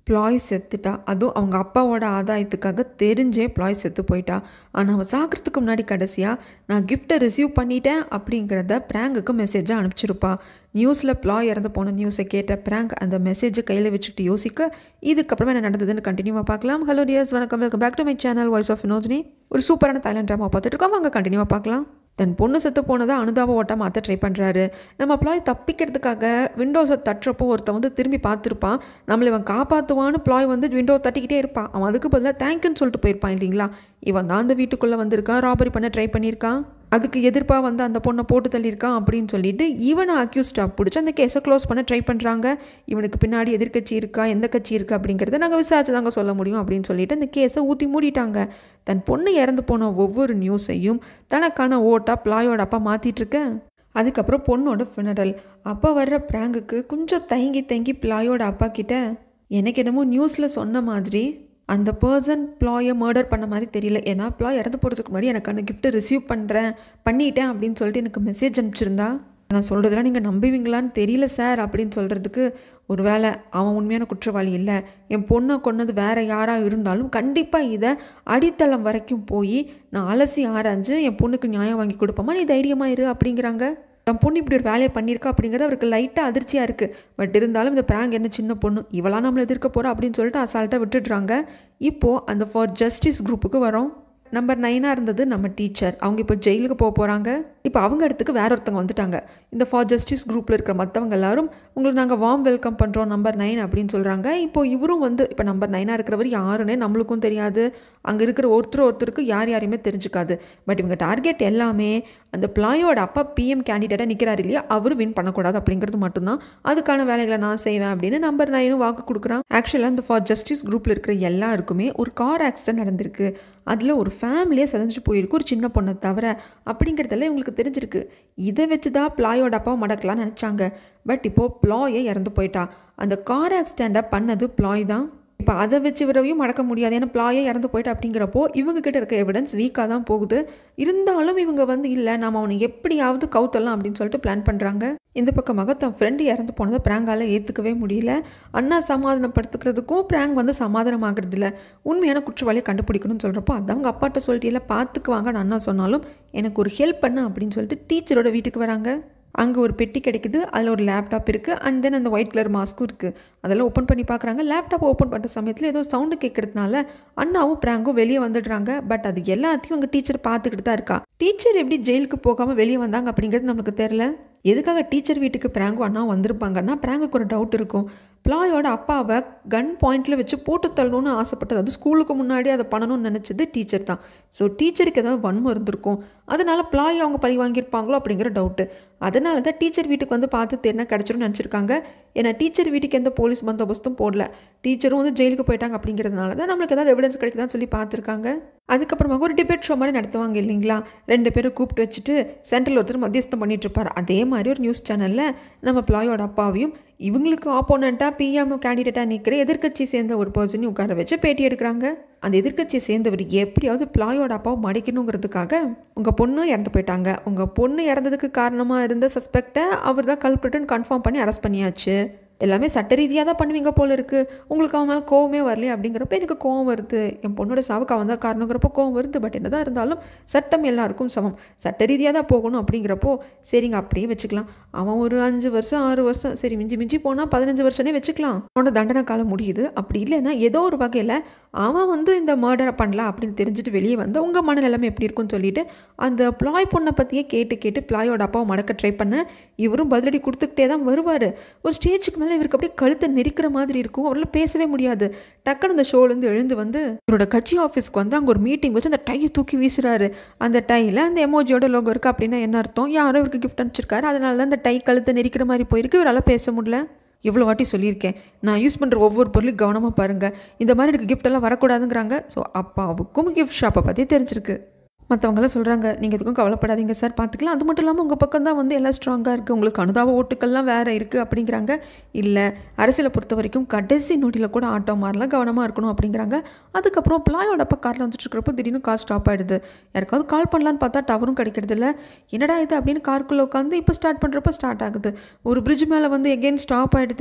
ப்ளாய் செத்துட்டா அதுவும் அவங்க அப்பாவோட ஆதாயத்துக்காக தெரிஞ்சே ப்ளாய் செத்து போயிட்டா ஆனால் அவன் சாகிறதுக்கு முன்னாடி கடைசியாக நான் கிஃப்ட்டை ரிசீவ் பண்ணிட்டேன் அப்படிங்கிறத பிராங்குக்கு மெசேஜாக அனுப்பிச்சிருப்பா நியூஸில் ப்ளாய் இறந்து போன நியூஸை கேட்ட பிராங்க் அந்த மெசேஜை கையில் வச்சுக்கிட்டு யோசிக்க இதுக்கப்புறமா என்ன நடந்ததுன்னு கண்டினியூவாக பார்க்கலாம் ஹலோ டியர்ஸ் வணக்கம் welcome back to my channel voice of Vinojini ஒரு சூப்பரான தாய்லாண்ட் ட்ராமா பார்த்துட்டு இருக்கோம் வாங்க கண்டினியூவாக பார்க்கலாம் தன் பொண்ணு செத்து போனதை அனுதாப ஓட்ட மாற்ற ட்ரை பண்ணுறாரு நம்ம ப்ளாய் தப்பிக்கிறதுக்காக விண்டோஸை தட்டுறப்போ ஒருத்தன் வந்து திரும்பி பார்த்துருப்பான் நம்மளை இவன் காப்பாற்றுவான்னு ப்ளாய் வந்து விண்டோ தட்டிக்கிட்டே இருப்பான் அவன் அதுக்கு பதிலாக தேங்க்யூன்னு சொல்லிட்டு போயிருப்பான் இல்லைங்களா இவன் தான் அந்த வீட்டுக்குள்ளே வந்திருக்கான் ராபரி பண்ண ட்ரை பண்ணியிருக்கான் அதுக்கு எதிர்ப்பாக வந்து அந்த பொண்ணை போட்டு தள்ளியிருக்கான் அப்படின்னு சொல்லிட்டு இவனை அக்யூஸ்டாக பிடிச்சி அந்த கேஸை க்ளோஸ் பண்ண ட்ரை பண்ணுறாங்க இவனுக்கு பின்னாடி எதிர்க்கட்சி இருக்கா எந்த கட்சி இருக்கா அப்படிங்கிறத நாங்கள் விசாரிச்சு தாங்க சொல்ல முடியும் அப்படின்னு சொல்லிட்டு அந்த கேஸை ஊற்றி மூடிட்டாங்க தன் பொண்ணு இறந்து போன ஒவ்வொரு நியூஸையும் தனக்கான ஓட்டாக பிளாயோட அப்பா மாற்றிட்டுருக்க அதுக்கப்புறம் பொண்ணோட ஃபினரல் அப்போ வர்ற ப்ராங்குக்கு கொஞ்சம் தயங்கி தயங்கி பிளாயோட அப்பா கிட்ட எனக்கு என்னமோ நியூஸில் சொன்ன மாதிரி அந்த பர்சன் ப்ளாயை மர்டர் பண்ண மாதிரி தெரியல ஏன்னா ப்ளாய் இறந்து போகிறதுக்கு முன்னாடி எனக்கு அந்த கிஃப்ட்டை ரிசீவ் பண்ணுறேன் பண்ணிட்டேன் அப்படின்னு சொல்லிட்டு எனக்கு மெசேஜ் அனுப்பிச்சிருந்தா நான் சொல்கிறதெல்லாம் நீங்கள் நம்புவீங்களான்னு தெரியல சார் அப்படின்னு சொல்கிறதுக்கு ஒருவேளை அவன் உண்மையான குற்றவாளி இல்லை என் பொண்ணை கொன்னது வேற யாராக இருந்தாலும் கண்டிப்பாக இதை அடித்தளம் வரைக்கும் போய் நான் அலசி ஆராய்ஞ்சு என் பொண்ணுக்கு நியாயம் வாங்கி கொடுப்போமா நீ தைரியமாக இரு அப்படிங்கிறாங்க தன் பொண்ணு இப்படி ஒரு வேலையை பண்ணியிருக்கா அப்படிங்கிறது அவருக்கு லைட்டாக அதிர்ச்சியாக இருக்குது பட் இருந்தாலும் இந்த பிராங்க் என்ன சின்ன பொண்ணு இவளாம் நம்மளை எதிர்க்க போகிறோம் அப்படின்னு சொல்லிட்டு அசால்ட்டாக விட்டுடுறாங்க இப்போது அந்த ஃபார் ஜஸ்டிஸ் குரூப்புக்கு வரோம் நம்பர் நைனாக இருந்தது நம்ம டீச்சர் அவங்க இப்போ ஜெயிலுக்கு போக போகிறாங்க இப்போ அவங்க இடத்துக்கு வேற ஒருத்தவங்க வந்துட்டாங்க இந்த ஃபார் ஜஸ்டிஸ் குரூப்பில் இருக்கிற மற்றவங்க எல்லாரும் உங்களை நாங்கள் வார்ம் வெல்கம் பண்ணுறோம் நம்பர் நைன் அப்படின்னு சொல்கிறாங்க இப்போ இவரும் வந்து இப்போ நம்பர் நைனாக இருக்கிறவர் யாருன்னே நம்மளுக்கும் தெரியாது அங்கே இருக்கிற ஒருத்தர் ஒருத்தருக்கு யார் யாரையுமே தெரிஞ்சுக்காது பட் இவங்க டார்கெட் எல்லாமே அந்த பிளாயோட அப்பா பிஎம் கேண்டிடேட்டாக நிற்கிறாரு இல்லையா அவரும் வின் பண்ணக்கூடாது அப்படிங்கிறது மட்டும்தான் அதுக்கான வேலைகளை நான் செய்வேன் அப்படின்னு நம்பர் நைனும் வாக்கு கொடுக்குறான் ஆக்சுவலாக இந்த ஃபார் ஜஸ்டிஸ் குரூப்பில் இருக்கிற எல்லாருக்குமே ஒரு கார் ஆக்சிடென்ட் நடந்திருக்கு அதில் ஒரு ஃபேமிலியே செதஞ்சு போயிருக்கு ஒரு சின்ன பொண்ணை தவிர அப்படிங்கிறதெல்லாம் இவங்களுக்கு தெரிஞ்சிருக்கு இதை வச்சு தான் பிளாயோட அப்பாவை மடக்கலாம்னு நினச்சாங்க பட் இப்போது ப்ளாயே இறந்து போயிட்டா அந்த கார் ஆக்சிடெண்ட்டை பண்ணது ப்ளாய் தான் இப்போ அதை வச்சு விரவையும் மடக்க முடியாது ஏன்னா ப்ளாயே இறந்து போயிட்டு அப்படிங்கிறப்போ இவங்க கிட்ட இருக்க எவிடன்ஸ் வீக்காக தான் போகுது இருந்தாலும் இவங்க வந்து இல்லை நாம் அவனை எப்படியாவது கவுத்தலாம் அப்படின்னு சொல்லிட்டு பிளான் பண்ணுறாங்க இந்த பக்கமாக தன் ஃப்ரெண்டு இறந்து போனதை பிராங்கால் ஏற்றுக்கவே முடியல அண்ணா சமாதானப்படுத்துக்கிறதுக்கும் பிராங்க் வந்து சமாதானம் ஆகிறது இல்லை உண்மையான குற்றவாளியை கண்டுபிடிக்கணும்னு சொல்கிறப்போ அது அவங்க அப்பாட்ட சொல்லிட்டு இல்லை பார்த்துக்குவாங்கன்னு அண்ணா சொன்னாலும் எனக்கு ஒரு ஹெல்ப் பண்ண அப்படின்னு சொல்லிட்டு டீச்சரோட வீட்டுக்கு வராங்க அங்கே ஒரு பெட்டி கிடைக்குது அதில் ஒரு லேப்டாப் இருக்குது அண்ட் தென் அந்த ஒயிட் கலர் மாஸ்க்கும் இருக்குது அதெல்லாம் ஓப்பன் பண்ணி பார்க்குறாங்க லேப்டாப் ஓப்பன் பண்ணுற சமயத்தில் ஏதோ சவுண்டு கேட்கறதுனால அண்ணாவும் பிராங்கும் வெளியே வந்துடுறாங்க பட் அது எல்லாத்தையும் அங்கே டீச்சர் பார்த்துக்கிட்டு தான் இருக்கா டீச்சர் எப்படி ஜெயிலுக்கு போகாமல் வெளியே வந்தாங்க அப்படிங்கிறது நமக்கு தெரில எதுக்காக டீச்சர் வீட்டுக்கு பிராங்கும் அண்ணா வந்திருப்பாங்கன்னா பிராங்குக்கு ஒரு டவுட் இருக்கும் ப்ளாயோட அப்பாவை கன் பாயிண்டில் வச்சு போட்டு தள்ளணும்னு ஆசைப்பட்டது அது ஸ்கூலுக்கு முன்னாடி அதை பண்ணணும்னு நினச்சது டீச்சர் தான் ஸோ டீச்சருக்கு ஏதாவது வன்மம் இருந்திருக்கும் அதனால ப்ளாய் அவங்க பழி வாங்கியிருப்பாங்களோ அப்படிங்கிற டவுட்டு அதனால தான் டீச்சர் வீட்டுக்கு வந்து பார்த்து தெரினா கிடச்சிரும்னு நினச்சிருக்காங்க ஏன்னா டீச்சர் வீட்டுக்கு எந்த போலீஸ் பந்தோபஸ்தும் போடல டீச்சரும் வந்து ஜெயிலுக்கு போயிட்டாங்க அப்படிங்கிறதுனால தான் நம்மளுக்கு ஏதாவது எவிடன்ஸ் கிடைக்குதான்னு சொல்லி பார்த்துருக்காங்க அதுக்கப்புறமாக ஒரு டிபேட் ஷோ மாதிரி நடத்துவாங்க இல்லைங்களா ரெண்டு பேரும் கூப்பிட்டு வச்சுட்டு சென்ட்ரல் ஒருத்தர் மத்தியஸ்தம் பண்ணிட்டு இருப்பார் அதே மாதிரி ஒரு நியூஸ் சேனலில் நம்ம ப்ளாயோட அப்பாவையும் இவங்களுக்கு ஆப்போனண்ட்டாக பிஎம் கேண்டிடேட்டாக நிற்கிற எதிர்க்கட்சி சேர்ந்த ஒரு பர்சனையும் உட்கார வச்சு பேட்டி எடுக்கிறாங்க அந்த எதிர்க்கட்சியை சேர்ந்தவர் எப்படியாவது பிளாயோட அப்பாவை மடிக்கணுங்கிறதுக்காக உங்கள் பொண்ணு இறந்து போயிட்டாங்க உங்கள் பொண்ணு இறந்ததுக்கு காரணமாக இருந்த சஸ்பெக்டை அவர் தான் கல்பிட்டுன்னு கன்ஃபார்ம் பண்ணி அரெஸ்ட் பண்ணியாச்சு எல்லாமே சட்ட ரீதியாக தான் பண்ணுவீங்க போல இருக்குது உங்களுக்கு அவன் மேலே கோவமே வரலையே அப்படிங்கிறப்ப எனக்கு கோவம் வருது என் பொண்ணோட சாவுக்கு அவன் தான் காரணங்கிறப்போ கோவம் வருது பட் என்னதான் இருந்தாலும் சட்டம் எல்லாருக்கும் சமம் சட்ட ரீதியாக தான் போகணும் அப்படிங்கிறப்போ சரிங்க அப்படியே வச்சுக்கலாம் அவன் ஒரு அஞ்சு வருஷம் ஆறு வருஷம் சரி மிஞ்சி மிஞ்சி போனால் பதினஞ்சு வருஷனே வச்சுக்கலாம் அவனோட தண்டனை காலம் முடியுது அப்படி இல்லைன்னா ஏதோ ஒரு வகையில் அவன் வந்து இந்த மர்டரை பண்ணலாம் அப்படின்னு தெரிஞ்சுட்டு வெளியே வந்து உங்கள் மனநிலைமை எப்படி இருக்கும்னு சொல்லிட்டு அந்த ப்ளாய் பொண்ணை பற்றியே கேட்டு கேட்டு ப்ளாயோட அப்பாவை மடக்க ட்ரை பண்ண இவரும் பதிலடி கொடுத்துக்கிட்டே தான் வருவார் ஒரு ஸ்டேஜுக்கு மேலே இவருக்கு அப்படியே கழுத்தை நெரிக்கிற மாதிரி இருக்கும் அவரால் பேசவே முடியாது டக்குன்னு அந்த ஷோலேருந்து எழுந்து வந்து இவரோட கட்சி ஆஃபீஸ்க்கு வந்து அங்கே ஒரு மீட்டிங் வச்சு அந்த டையை தூக்கி வீசுறாரு அந்த டையில் அந்த எமோஜியோட லோகோ இருக்குது அப்படின்னா என்ன அர்த்தம் யாரோ இவருக்கு கிஃப்ட் அனுப்பிச்சிருக்காரு அதனால தான் அந்த டை கழுத்தை நெரிக்கிற மாதிரி போயிருக்கு இவரால் பேச முடியல எவ்வளோ வாட்டி சொல்லியிருக்கேன் நான் யூஸ் பண்ணுற ஒவ்வொரு பொருளையும் கவனமாக பாருங்கள் இந்த மாதிரி எனக்கு gift எல்லாம் வரக்கூடாதுங்கிறாங்க ஸோ அப்பாவுக்கும் கிஃப்ட் ஷாப்பை பற்றி தெரிஞ்சிருக்கு மற்றவங்களாம் சொல்கிறாங்க நீங்கள் எதுக்கும் கவலைப்படாதீங்க சார் பார்த்துக்கலாம் அது மட்டும் இல்லாமல் உங்கள் பக்கம் தான் வந்து எல்லாம் ஸ்ட்ராங்காக இருக்குது உங்களுக்கு அனுதாப ஓட்டுக்கள்லாம் வேறு இருக்குது அப்படிங்கிறாங்க இல்லை அரசியலை பொறுத்த வரைக்கும் கடைசி நொடியில் கூட ஆட்டோ மாறலாம் கவனமாக இருக்கணும் அப்படிங்கிறாங்க அதுக்கப்புறம் பிளாயோட அப்பா காரில் வந்துட்டு இருக்கிறப்போ திடீர்னு கார் ஸ்டாப் ஆகிடுது யாருக்காவது கால் பண்ணலான்னு பார்த்தா டவரும் கிடைக்கிறது இல்லை என்னடா இது அப்படின்னு காருக்குள்ளே உட்காந்து இப்போ ஸ்டார்ட் பண்ணுறப்ப ஸ்டார்ட் ஆகுது ஒரு பிரிட்ஜ் மேலே வந்து எகெயின் ஸ்டாப் ஆகிடுது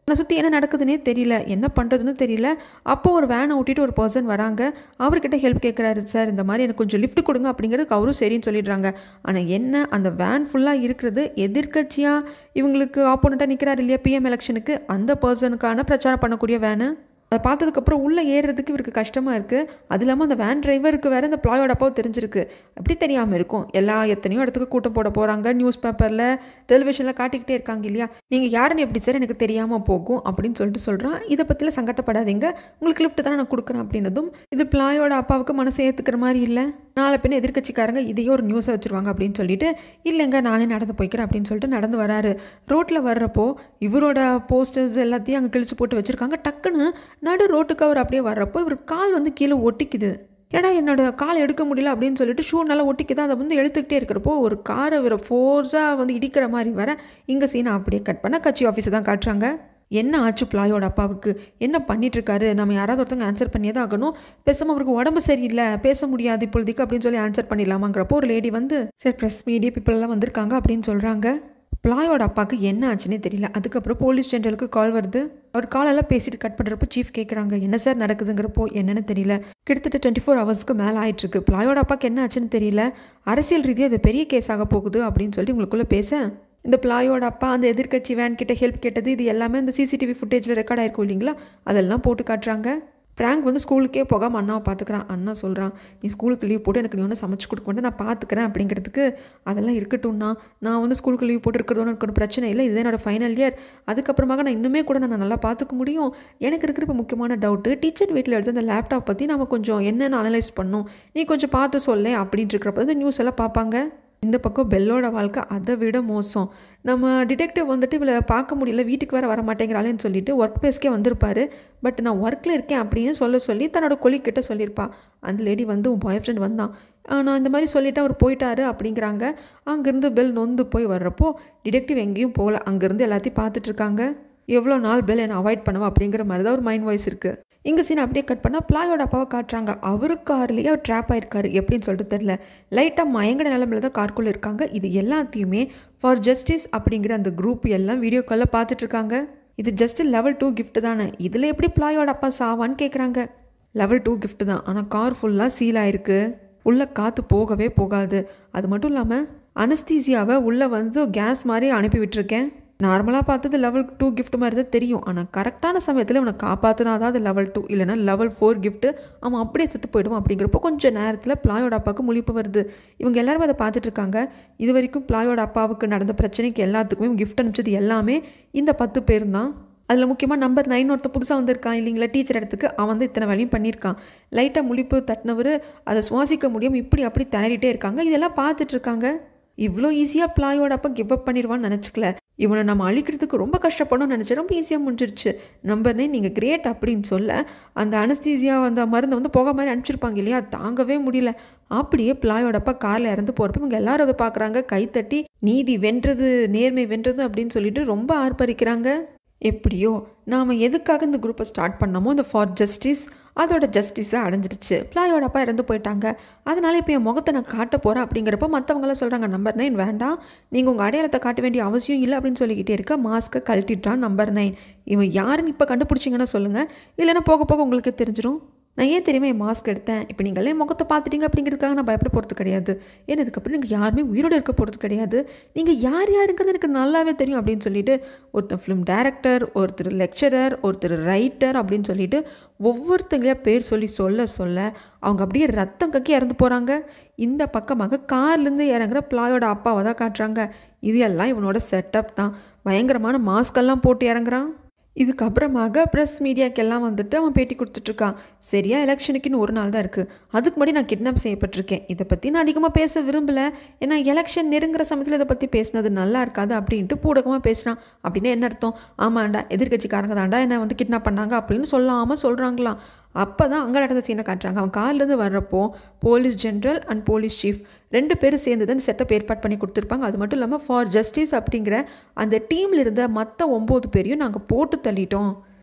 என்னை சுற்றி என்ன நடக்குதுன்னே தெரியல என்ன பண்ணுறதுன்னு தெரியல அப்போ ஒரு வேனை ஓட்டிட்டு ஒரு பர்சன் வராங்க அவர்கிட்ட ஹெல்ப் கேட்குறாரு சார் இந்த மாதிரி எனக்கு கொஞ்சம் லிஃப்ட் கொடுங்க அப்படிங்கிறதுக்கு அவரும் சரின்னு சொல்லிடுறாங்க ஆனால் என்ன அந்த வேன் ஃபுல்லாக இருக்கிறது எதிர்க்கட்சியாக இவங்களுக்கு ஆப்போனண்ட்டாக நிற்கிறாரு இல்லையா பிஎம் எலெக்ஷனுக்கு அந்த பர்சனுக்கான பிரச்சாரம் பண்ணக்கூடிய வேனு அதை பார்த்ததுக்கப்புறம் உள்ளே ஏறுறதுக்கு இவருக்கு கஷ்டமாக இருக்குது அது இல்லாமல் அந்த வேன் டிரைவருக்கு வேறு இந்த ப்ளாயோட அப்பாவும் தெரிஞ்சிருக்கு அப்படி தெரியாமல் இருக்கும் எல்லா எத்தனையோ இடத்துக்கு கூட்டம் போட போகிறாங்க நியூஸ் பேப்பரில் டெலிவிஷனில் காட்டிக்கிட்டே இருக்காங்க இல்லையா நீங்கள் யாருன்னு எப்படி சார் எனக்கு தெரியாமல் போகும் அப்படின்னு சொல்லிட்டு சொல்கிறான் இதை பற்றிலாம் சங்கட்டப்படாதீங்க உங்களுக்கு லிஃப்ட் தானே நான் கொடுக்குறேன் அப்படின்னதும் இது பிளாயோட அப்பாவுக்கு மனசை ஏற்றுக்கிற மாதிரி இல்லை நாளை பின்ன எதிர்க்கட்சிக்காரங்க இதையே ஒரு நியூஸை வச்சுருவாங்க அப்படின்னு சொல்லிட்டு இல்லைங்க நானே நடந்து போய்க்கிறேன் அப்படின்னு சொல்லிட்டு நடந்து வராரு ரோட்டில் வர்றப்போ இவரோட போஸ்டர்ஸ் எல்லாத்தையும் அங்கே கிழிச்சு போட்டு வச்சுருக்காங்க டக்குன்னு நடு ரோட்டுக்கு அவர் அப்படியே வர்றப்போ இவர் கால் வந்து கீழே ஒட்டிக்குது ஏன்னா என்னோட கால் எடுக்க முடியல அப்படின்னு சொல்லிட்டு ஷூ நல்லா ஒட்டிக்குது அதை வந்து எழுத்துக்கிட்டே இருக்கிறப்போ ஒரு காரை இவரை ஃபோர்ஸாக வந்து இடிக்கிற மாதிரி வர இங்கே சீனை அப்படியே கட் பண்ண கட்சி ஆஃபீஸை தான் காட்டுறாங்க என்ன ஆச்சு பிளாயோட அப்பாவுக்கு என்ன பண்ணிட்டு இருக்காரு நம்ம யாராவது ஒருத்தவங்க ஆன்சர் பண்ணியே தான் ஆகணும் பேசாமல் அவருக்கு உடம்பு சரியில்லை பேச முடியாது இப்பொழுதுக்கு அப்படின்னு சொல்லி ஆன்சர் பண்ணிடலாமாங்கிறப்போ ஒரு லேடி வந்து சரி ப்ரெஸ் மீடியா பீப்புளெல்லாம் வந்திருக்காங்க அப்படின்னு சொல்கிறாங்க பிளாயோட அப்பாவுக்கு என்ன ஆச்சுன்னே தெரியல அதுக்கப்புறம் போலீஸ் ஜென்ரலுக்கு கால் வருது அவர் காலெல்லாம் பேசிட்டு கட் பண்ணுறப்போ சீஃப் கேட்குறாங்க என்ன சார் நடக்குதுங்கிறப்போ என்னன்னு தெரியல கிட்டத்தட்ட டுவெண்ட்டி ஃபோர் ஹவர்ஸ்க்கு மேலே ஆயிட்டுருக்கு பிளாயோட அப்பாவுக்கு என்ன ஆச்சுன்னு தெரியல அரசியல் ரீதியாக அது பெரிய கேஸ் ஆக போகுது அப்படின்னு சொல்லிட்டு உங்களுக்குள்ளே பேச இந்த பிளாயோட அப்பா அந்த எதிர்க்கட்சி வேன் கிட்ட ஹெல்ப் கேட்டது இது எல்லாமே இந்த சிசிடிவி ஃபுட்டேஜில் ரெக்கார்ட் ஆயிருக்கும் இல்லைங்களா அதெல்லாம் போட்டு காட்டுறாங்க பிராங்க் வந்து ஸ்கூலுக்கே போகாமல் அண்ணாவை பார்த்துக்கிறான் அண்ணா சொல்கிறான் நீ ஸ்கூலுக்கு லீவ் போட்டு எனக்கு நீ ஒன்று சமைச்சு கொடுக்க மாட்டேன் நான் பார்த்துக்கிறேன் அப்படிங்கிறதுக்கு அதெல்லாம் இருக்கட்டும்னா நான் வந்து ஸ்கூலுக்கு லீவ் போட்டு இருக்கிறது எனக்கு ஒரு பிரச்சனை இல்லை இதுதான் என்னோட ஃபைனல் இயர் அதுக்கப்புறமாக நான் இன்னுமே கூட நான் நல்லா பார்த்துக்க முடியும் எனக்கு இருக்கிற இப்போ முக்கியமான டவுட்டு டீச்சர் வீட்டில் எடுத்து அந்த லேப்டாப் பற்றி நம்ம கொஞ்சம் என்னென்னு அனலைஸ் பண்ணணும் நீ கொஞ்சம் பார்த்து சொல்லே அப்படின்ட்டு இருக்கிறப்ப இந்த நியூஸ் எல்லாம் பார்ப்பாங்க இந்த பக்கம் பெல்லோட வாழ்க்கை அதை விட மோசம் நம்ம டிடெக்டிவ் வந்துட்டு இவளை பார்க்க முடியல வீட்டுக்கு வேறு வர மாட்டேங்கிறாளேன்னு சொல்லிட்டு ஒர்க் பிளேஸ்க்கே வந்திருப்பாரு பட் நான் ஒர்க்கில் இருக்கேன் அப்படின்னு சொல்ல சொல்லி தன்னோட கொலிக்கிட்ட சொல்லியிருப்பா அந்த லேடி வந்து உன் பாய் ஃப்ரெண்ட் வந்தான் நான் இந்த மாதிரி சொல்லிவிட்டு அவர் போயிட்டாரு அப்படிங்கிறாங்க அங்கேருந்து பெல் நொந்து போய் வர்றப்போ டிடெக்டிவ் எங்கேயும் போகல அங்கேருந்து எல்லாத்தையும் பார்த்துட்டு இருக்காங்க எவ்வளோ நாள் பெல் என்னை அவாய்ட் பண்ணுவா அப்படிங்கிற மாதிரி தான் ஒரு மைண்ட் வாய்ஸ் இருக்குது இங்கே சீன் அப்படியே கட் பண்ணால் பிளாயோட அப்பாவை காட்டுறாங்க அவரு கார்லேயே அவர் ட்ராப் ஆயிருக்காரு எப்படின்னு சொல்லிட்டு தெரில லைட்டாக மயங்கட நிலமையில தான் கார்க்குள்ளே இருக்காங்க இது எல்லாத்தையுமே ஃபார் ஜஸ்டிஸ் அப்படிங்கிற அந்த குரூப் எல்லாம் வீடியோ காலில் பார்த்துட்ருக்காங்க இது ஜஸ்ட் லெவல் டூ கிஃப்ட் தானே இதில் எப்படி பிளாயோட அப்பா சாவான்னு கேட்குறாங்க லெவல் டூ gift தான் ஆனால் கார் ஃபுல்லாக சீல் ஆயிருக்கு உள்ளே காற்று போகவே போகாது அது மட்டும் இல்லாமல் அனஸ்தீசியாவை உள்ளே வந்து கேஸ் மாதிரி அனுப்பி விட்டுருக்கேன் நார்மலாக பார்த்தது லெவல் டூ gift மாதிரி தான் தெரியும் ஆனால் கரெக்டான சமயத்தில் இவனை காப்பாற்றினா தான் அது லெவல் டூ இல்லைனா லெவல் ஃபோர் gift அவன் அப்படியே செத்து போயிடுவான் அப்படிங்கிறப்போ கொஞ்சம் நேரத்தில் பிளாயோட அப்பாவுக்கு முழிப்பு வருது இவங்க எல்லாரும் அதை பார்த்துட்டு இருக்காங்க இது வரைக்கும் பிளாயோட அப்பாவுக்கு நடந்த பிரச்சனைக்கு எல்லாத்துக்குமே gift அனுப்பிச்சது எல்லாமே இந்த பத்து பேர் தான் அதில் முக்கியமாக நம்பர் நைன் ஒருத்தர் புதுசாக வந்திருக்கான் இல்லைங்களா டீச்சர் இடத்துக்கு அவன் வந்து இத்தனை வேலையும் பண்ணியிருக்கான் லைட்டாக முழிப்பு தட்டினவர் அதை சுவாசிக்க முடியும் இப்படி அப்படி திணறிட்டே இருக்காங்க இதெல்லாம் பார்த்துட்டு இருக்காங்க இவ்வளோ ஈஸியாக பிளாயோட அப்பா கிவ் அப் பண்ணிடுவான்னு நினச்சிக்கல இவனை நம்ம அழிக்கிறதுக்கு ரொம்ப கஷ்டப்படணும்னு நினச்சேன் ரொம்ப ஈஸியாக முடிஞ்சிருச்சு நம்பர் நைன் நீங்கள் கிரேட் அப்படின்னு சொல்ல அந்த அனஸ்தீசியா அந்த மருந்தை வந்து போக மாதிரி அனுப்பிச்சிருப்பாங்க இல்லையா தாங்கவே முடியல அப்படியே பிளாயோட அப்பா காரில் இறந்து போகிறப்ப இவங்க எல்லாரும் அதை பார்க்குறாங்க கைத்தட்டி நீதி வென்றது நேர்மை வென்றது அப்படின்னு சொல்லிட்டு ரொம்ப ஆர்ப்பரிக்கிறாங்க எப்படியோ நாம் எதுக்காக இந்த குரூப்பை ஸ்டார்ட் பண்ணோமோ இந்த ஃபார் ஜஸ்டிஸ் அதோட ஜஸ்டிஸை அடைஞ்சிருச்சு பிளாயோட அப்பா இறந்து போயிட்டாங்க அதனால இப்போ என் முகத்தை நான் காட்ட போகிறேன் அப்படிங்கிறப்போ மற்றவங்களாம் சொல்கிறாங்க நம்பர் நைன் வேண்டாம் நீங்கள் உங்கள் அடையாளத்தை காட்ட வேண்டிய அவசியம் இல்லை அப்படின்னு சொல்லிக்கிட்டே இருக்க மாஸ்க்கை கழட்டிட்டான் நம்பர் நைன் இவன் யாருன்னு இப்போ கண்டுபிடிச்சிங்கன்னா சொல்லுங்கள் இல்லைன்னா போக போக உங்களுக்கு தெரிஞ்சிடும் நான் ஏன் தெரியுமா என் மாஸ்க் எடுத்தேன் இப்போ நீங்களே முகத்தை பார்த்துட்டீங்க அப்படிங்கிறதுக்காக நான் பயப்பட போகிறது கிடையாது ஏன்னா இதுக்கப்புறம் நீங்கள் யாருமே உயிரோடு இருக்க போகிறது கிடையாது நீங்கள் யார் யாருங்கிறது எனக்கு நல்லாவே தெரியும் அப்படின்னு சொல்லிட்டு ஒருத்தர் ஃபிலிம் டைரக்டர் ஒருத்தர் லெக்சரர் ஒருத்தர் ரைட்டர் அப்படின்னு சொல்லிட்டு ஒவ்வொருத்தங்களையா பேர் சொல்லி சொல்ல சொல்ல அவங்க அப்படியே ரத்தம் கக்கி இறந்து போகிறாங்க இந்த பக்கமாக கார்லேருந்து இறங்குற பிளாயோட அப்பாவை தான் காட்டுறாங்க இது எல்லாம் இவனோட செட்டப் தான் பயங்கரமான மாஸ்கெல்லாம் போட்டு இறங்குறான் இதுக்கப்புறமாக ப்ரெஸ் மீடியாக்கெல்லாம் வந்துட்டு அவன் பேட்டி கொடுத்துட்ருக்கான் சரியா எலெக்ஷனுக்கு இன்னும் ஒரு நாள் தான் இருக்குது அதுக்கு முன்னாடி நான் கிட்னாப் செய்யப்பட்டிருக்கேன் இதை பற்றி நான் அதிகமாக பேச விரும்பலை ஏன்னா எலெக்ஷன் நெருங்குற சமயத்தில் இதை பற்றி பேசினது நல்லா இருக்காது அப்படின்ட்டு பூடகமாக பேசுகிறான் அப்படின்னா என்ன அர்த்தம் ஆமாண்டா எதிர்கட்சிக்காரங்க தாண்டா என்னை வந்து கிட்னாப் பண்ணாங்க அப்படின்னு சொல்லாமல் சொல்கிறாங்களாம் அப்போ தான் அங்கே நடந்த சீனை காட்டுறாங்க அவன் கார்லேருந்து வர்றப்போ police general and police chief ரெண்டு பேரும் சேர்ந்து தான் இந்த செட்டப் ஏற்பாடு பண்ணி கொடுத்துருப்பாங்க அது மட்டும் இல்லாமல் ஃபார் ஜஸ்டிஸ் அப்படிங்கிற அந்த டீமில் இருந்த மற்ற ஒம்பது பேரையும் நாங்கள் போட்டு தள்ளிட்டோம்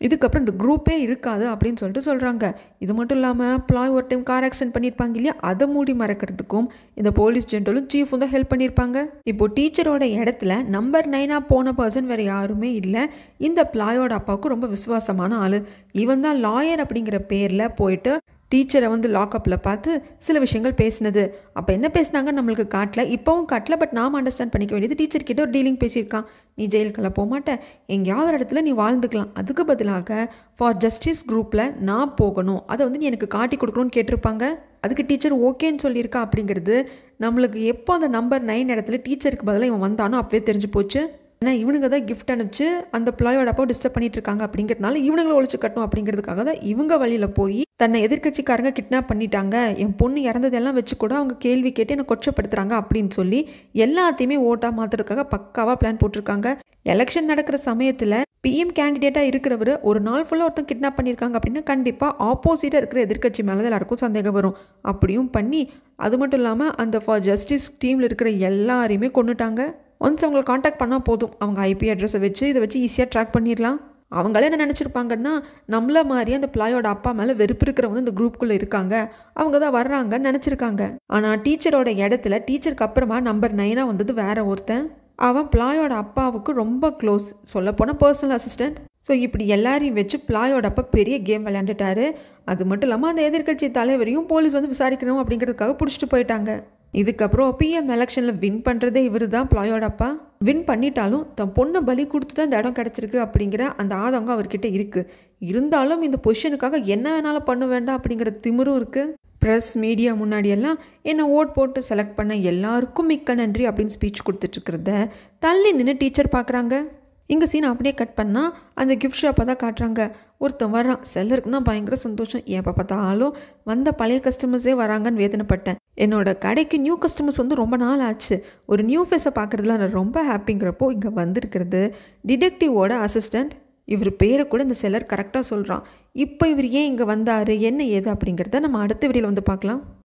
இதுக்கப்புறம் இந்த குரூப்பே இருக்காது அப்படின்னு சொல்லிட்டு சொல்கிறாங்க இது மட்டும் இல்லாமல் ப்ளாய் ஒரு டைம் கார் ஆக்சிடென்ட் பண்ணியிருப்பாங்க இல்லையா அதை மூடி மறைக்கிறதுக்கும் இந்த போலீஸ் ஜென்ரலும் சீஃபும் தான் ஹெல்ப் பண்ணியிருப்பாங்க இப்போ டீச்சரோட இடத்துல நம்பர் நைனாக போன பர்சன் வேறு யாருமே இல்லை இந்த ப்ளாயோட அப்பாவுக்கு ரொம்ப விசுவாசமான ஆள் இவன் தான் லாயர் அப்படிங்கிற பேரில் போயிட்டு டீச்சரை வந்து லாக்அப்பில் பார்த்து சில விஷயங்கள் பேசினது அப்போ என்ன பேசினாங்க நம்மளுக்கு காட்டல இப்போவும் காட்டல பட் நாம் அண்டர்ஸ்டாண்ட் பண்ணிக்க வேண்டியது டீச்சர் கிட்ட ஒரு டீலிங் பேசியிருக்கான் நீ ஜெயிலுக்கெல்லாம் போக மாட்டேன் எங்கேயாவது ஒரு இடத்துல நீ வாழ்ந்துக்கலாம் அதுக்கு பதிலாக ஃபார் ஜஸ்டிஸ் குரூப்பில் நான் போகணும் அதை வந்து நீ எனக்கு காட்டி கொடுக்கணும்னு கேட்டிருப்பாங்க அதுக்கு டீச்சர் ஓகேன்னு சொல்லியிருக்கா அப்படிங்கிறது நம்மளுக்கு எப்போ அந்த நம்பர் நைன் இடத்துல டீச்சருக்கு பதிலாக இவன் வந்தானோ அப்பவே தெரிஞ்சு போச்சு ஏன்னா இவனுங்க தான் கிஃப்ட் அனுப்பிச்சு அந்த பிளாயோட அப்போ டிஸ்டர்ப் பண்ணிட்டு இருக்காங்க அப்படிங்கிறதுனால இவனுங்களை ஒழிச்சு கட்டணும் அப்படிங்கிறதுக்காக தான் இவங்க வழியில் போய் தன்னை எதிர்க்கட்சிக்காரங்க கிட்னாப் பண்ணிட்டாங்க என் பொண்ணு இறந்ததெல்லாம் வச்சு கூட அவங்க கேள்வி கேட்டு என்னை கொச்சப்படுத்துறாங்க அப்படின்னு சொல்லி எல்லாத்தையுமே ஓட்டாக மாற்றுறதுக்காக பக்காவாக பிளான் போட்டிருக்காங்க எலெக்ஷன் நடக்கிற சமயத்தில் பிஎம் கேண்டிடேட்டாக இருக்கிறவர் ஒரு நாள் ஃபுல்லாக ஒருத்தன் கிட்னாப் பண்ணியிருக்காங்க அப்படின்னா கண்டிப்பாக ஆப்போசிட்டாக இருக்கிற எதிர்க்கட்சி மேலே தான் எல்லாருக்கும் சந்தேகம் வரும் அப்படியும் பண்ணி அது மட்டும் இல்லாமல் அந்த ஃபார் ஜஸ்டிஸ் டீமில் இருக்கிற எல்லாரையுமே கொண்டுட்டாங்க ஒன்ஸ் அவங்களை காண்டாக்ட் பண்ணால் போதும் அவங்க ஐபி அட்ரஸை வச்சு இதை வச்சு ஈஸியாக ட்ராக் பண்ணிடலாம் அவங்களே என்ன நினச்சிருப்பாங்கன்னா நம்மள மாதிரி அந்த பிளாயோட அப்பா மேலே வெறுப்பு இருக்கிறவங்க இந்த குரூப்புக்குள்ளே இருக்காங்க அவங்க தான் வர்றாங்கன்னு நினச்சிருக்காங்க ஆனால் டீச்சரோட இடத்துல டீச்சருக்கு அப்புறமா நம்பர் நைனாக வந்தது வேற ஒருத்தன் அவன் பிளாயோட அப்பாவுக்கு ரொம்ப க்ளோஸ் சொல்லப்போனால் பர்சனல் அசிஸ்டண்ட் ஸோ இப்படி எல்லாரையும் வச்சு பிளாயோட அப்பா பெரிய கேம் விளையாண்டுட்டாரு அது மட்டும் இல்லாமல் அந்த எதிர்க்கட்சி தலைவரையும் போலீஸ் வந்து விசாரிக்கணும் அப்படிங்கிறதுக்காக பிடிச்சிட்டு போயிட்டாங்க இதுக்கப்புறம் பிஎம் எலெக்ஷனில் வின் பண்ணுறதே இவர் தான் பிளாயோட அப்பா வின் பண்ணிட்டாலும் தன் பொண்ணை பலி கொடுத்துட்டு அந்த இடம் கிடச்சிருக்கு அப்படிங்கிற அந்த ஆதங்கம் அவர்கிட்ட இருக்குது இருந்தாலும் இந்த பொசிஷனுக்காக என்ன வேணாலும் பண்ண வேண்டாம் அப்படிங்கிற திமிரும் இருக்குது ப்ரெஸ் மீடியா முன்னாடியெல்லாம் என்னை ஓட் போட்டு செலக்ட் பண்ண எல்லாருக்கும் மிக்க நன்றி அப்படின்னு ஸ்பீச் கொடுத்துட்ருக்கிறத தள்ளி நின்று டீச்சர் பார்க்குறாங்க இங்கே சீன் அப்படியே கட் பண்ணால் அந்த கிஃப்ட் ஷாப்பை தான் காட்டுறாங்க ஒருத்தன் வர்றான் செல்லருக்குன்னா பயங்கர சந்தோஷம் எப்போ பார்த்தாலும் வந்த பழைய கஸ்டமர்ஸே வராங்கன்னு வேதனைப்பட்டேன் என்னோட கடைக்கு நியூ கஸ்டமர்ஸ் வந்து ரொம்ப நாள் ஆச்சு ஒரு நியூ ஃபேஸை பார்க்குறதுல நான் ரொம்ப ஹாப்பிங்கிறப்போ இங்கே வந்திருக்கிறது டிடெக்டிவோட அசிஸ்டண்ட் இவர் பேரை கூட இந்த செல்லர் கரெக்டாக சொல்கிறான் இப்போ இவர் ஏன் இங்கே வந்தார் என்ன ஏது அப்படிங்கிறத நம்ம அடுத்த வீடியோவில் வந்து பார்க்கலாம்